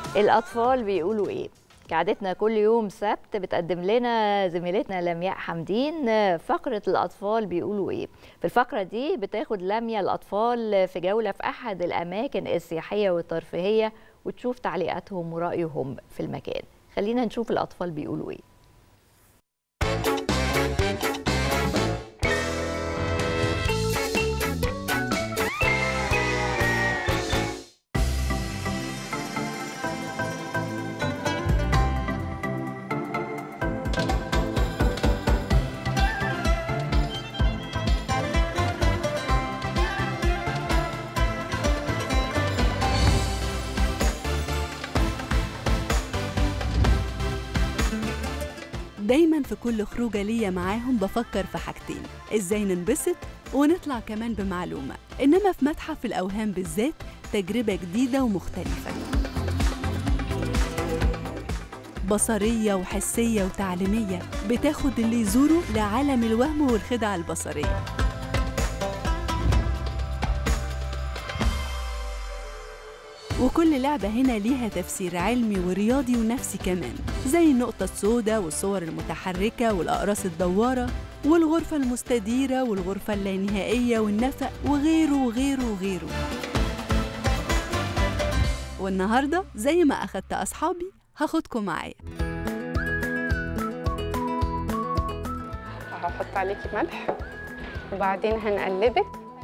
الأطفال بيقولوا إيه؟ كعادتنا كل يوم سبت بتقدم لنا زميلتنا لمياء حمدين فقرة الأطفال بيقولوا إيه في الفقرة دي بتاخد لمياء الأطفال في جولة في أحد الأماكن السياحية والترفيهية وتشوف تعليقاتهم ورأيهم في المكان خلينا نشوف الأطفال بيقولوا إيه دايما في كل خروجة ليا معاهم بفكر في حاجتين ازاي ننبسط ونطلع كمان بمعلومة إنما في متحف الأوهام بالذات تجربة جديدة ومختلفة بصرية وحسية وتعليمية بتاخد اللي يزوره لعالم الوهم والخدع البصرية وكل لعبة هنا ليها تفسير علمي ورياضي ونفسي كمان زي النقطة السوداء والصور المتحركة والأقراص الدوارة والغرفة المستديرة والغرفة اللانهائية والنفق وغيره وغيره وغيره والنهاردة زي ما أخدت أصحابي هاخدكم معايا هحط عليكي ملح وبعدين هنقلبك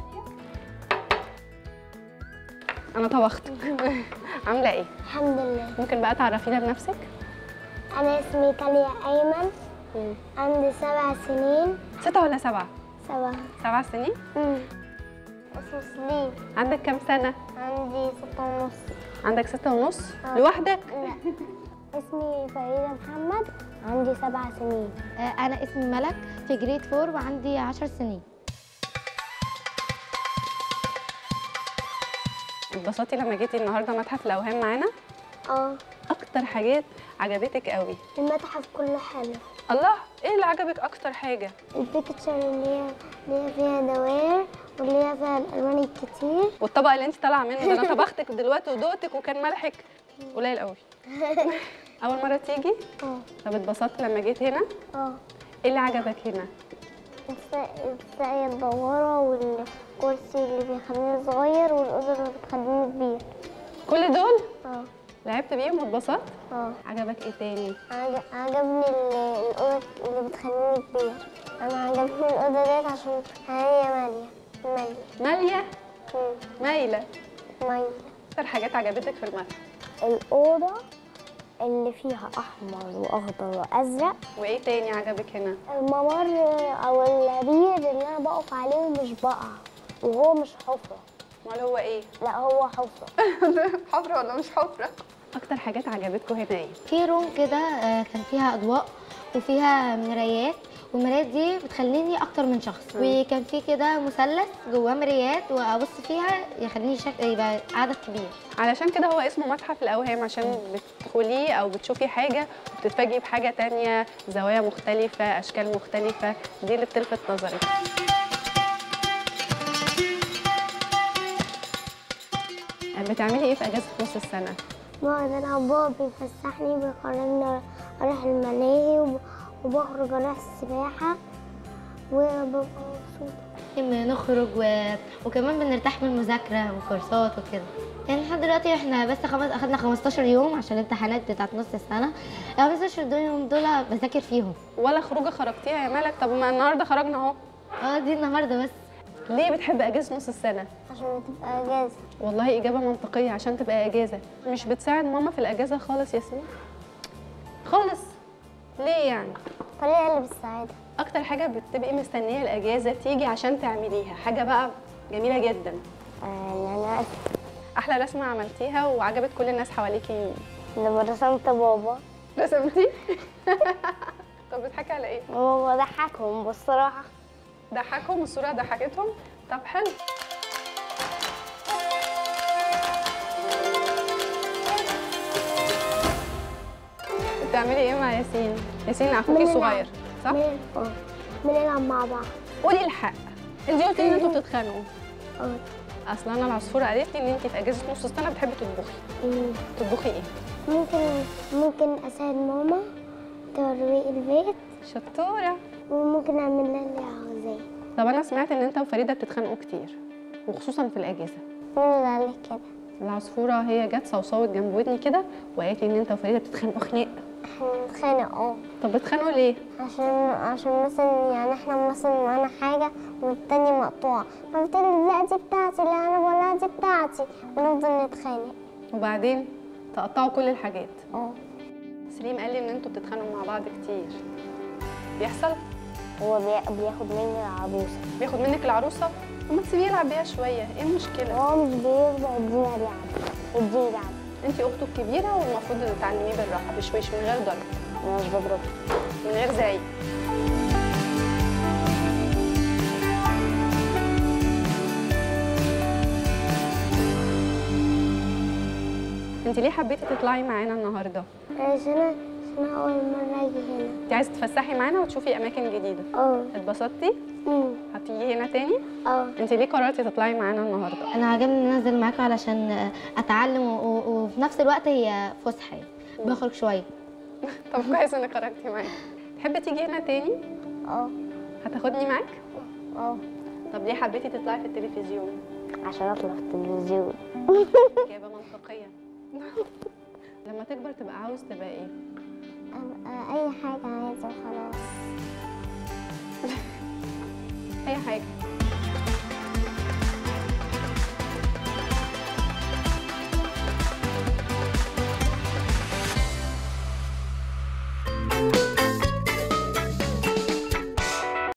انا طبختك عامله ايه الحمد لله ممكن بقى تعرفينا بنفسك أنا اسمي تاليا أيمن عندي سبع سنين ستة ولا سبعة سبع سبع سنين امم اسمه سليم عندك كام سنة عندي ستة ونص عندك ستة ونص آه. لوحدك لا اسمي فريدة محمد عندي سبع سنين أنا اسمي ملك في جريد فور وعندي عشر سنين اتبسطتي لما جيتي النهارده متحف الاوهام معانا اه اكتر حاجات عجبتك قوي المتحف كله حلو الله ايه اللي عجبك اكتر حاجه البيكتشر اللي هي اللي هي فيها دوائر واللي هي فيها الألوان الكتير والطبق اللي انت طالعه منه ده انا طبختك دلوقتي ودوقتك وكان ملحك قليل قوي اول مره تيجي اه طب اتبسطت لما جيت هنا اه ايه اللي عجبك هنا الس- الساقية الدوارة والكرسي اللي بيخليني صغير والأوضة اللي بتخليني كبير كل دول اه لعبت بيهم واتبسطت اه عجبك ايه تاني عج- عجبني ال- الأوضة اللي بتخليني كبير أنا عجبني الأوضة ديت عشان هي مالية مالية ماليه مم. مايله مالية اكتر حاجات عجبتك في المتحف الأوضة اللي فيها أحمر وأخضر وأزرق وايه تاني عجبك هنا الممر أو البير اللي أنا بقف عليه ومش بقع وهو مش حفرة امال هو ايه لا هو حفرة حفره ولا مش حفره اكتر حاجات عجبتكم هنا ايه في روم كده آه، كان فيها أضواء وفيها مرايات والمرايات دي بتخليني أكتر من شخص وكان في كده مثلث جواه مرايات وأبص فيها يخليني شك... يبقى عدد كبير علشان كده هو اسمه متحف الأوهام عشان بتدخليه أو بتشوفي حاجة وبتتفاجئي بحاجة تانية زوايا مختلفة أشكال مختلفة دي اللي بتلفت نظرك بتعملي ايه في اجازه نص السنه بقعد ألعب بابا بيفسحني بيخرجني أروح الملاهي وب- وبخرج أروح السباحة وببقى مبسوطة نخرج و... وكمان بنرتاح من المذاكرة وكورسات وكده يعني لحد دلوقتي احنا بس خمس اخدنا 15 يوم عشان الامتحانات بتاعت نص السنة ال 15 دول يوم دول بذاكر فيهم ولا خروجه خرجتيها يا مالك طب ما النهارده خرجنا اهو اه دي النهارده بس ليه بتحب اجازه نص السنه عشان تبقى أجازة والله اجابه منطقيه عشان تبقى اجازه مش بتساعد ماما في الاجازه خالص ياسمين خالص ليه يعني الطريقة اللي بتساعدها اكتر حاجه بتبقي مستنيه الاجازه تيجي عشان تعمليها حاجه بقى جميله جدا آه، الأناناس احلى رسمه عملتيها وعجبت كل الناس حواليكي لما رسمت بابا رسمتي طب بتضحكي على ايه بابا ضحكهم بصراحة ضحكهم الصوره ضحكتهم طب حلو بتعملي ايه مع ياسين ياسين اخوكي بنلعب. الصغير صح بن- اه بنلعب مع بعض قولي الحق انت قلتي ان انتوا بتتخانقوا اه اصلا انا العصفوره قالت لي ان انت في اجازه نص السنه بتحبي تطبخي مم. تطبخي ايه ممكن ممكن اساعد ماما ترويق البيت شطوره وممكن اعمل لها اللي عاوزاه طب انا سمعت ان انت وفريده بتتخانقوا كتير وخصوصا في الاجازه مين اللي قال لك كده العصفوره هي جت صوصوت جنب ودني كده وقالت لي ان انت وفريده بتتخانقوا خناق احنا بنتخانق اه طب بتتخانقوا ليه عشان عشان مثلا يعني احنا مثلا معانا حاجة والتانية مقطوعة فبتقول لي لا دي بتاعتي لا انا ولا دي بتاعتي ونفضل نتخانق وبعدين تقطعوا كل الحاجات اه سليم قال لي ان انتوا بتتخانقوا مع بعض كتير بيحصل هو بي- بياخد مني العروسة بياخد منك العروسه وما تسيبيه يلعب بيها شويه ايه المشكله هو مش بيرضى يدينا لعب يديني لعب انت اخته الكبيره والمفروض ان تعلميه بالراحه بشويش من غير ضرب انا مش بضرب من غير زعيق انت ليه حبيتي تطلعي معانا النهارده عشان أنا- عشان أنا اول مرة اجي هنا انت عايزه تتفسحي معانا وتشوفي اماكن جديده اه اتبسطتي أمم. هتيجي هنا تاني اه انت ليه قررتي تطلعي معانا النهارده انا عجبني ان انزل معاكم علشان اتعلم و- و- وفي نفس الوقت هي فسحه يعني. بخرج شويه طب كويس انك خرجتي معانا تحبي تيجي هنا تاني اه هتاخدني معاك اه طب ليه حبيتي تطلعي في التلفزيون عشان اطلع في التلفزيون اجابه منطقيه لما تكبر تبقى عاوز تبقى ايه أبقى اي حاجة عايزة وخلاص اي حاجه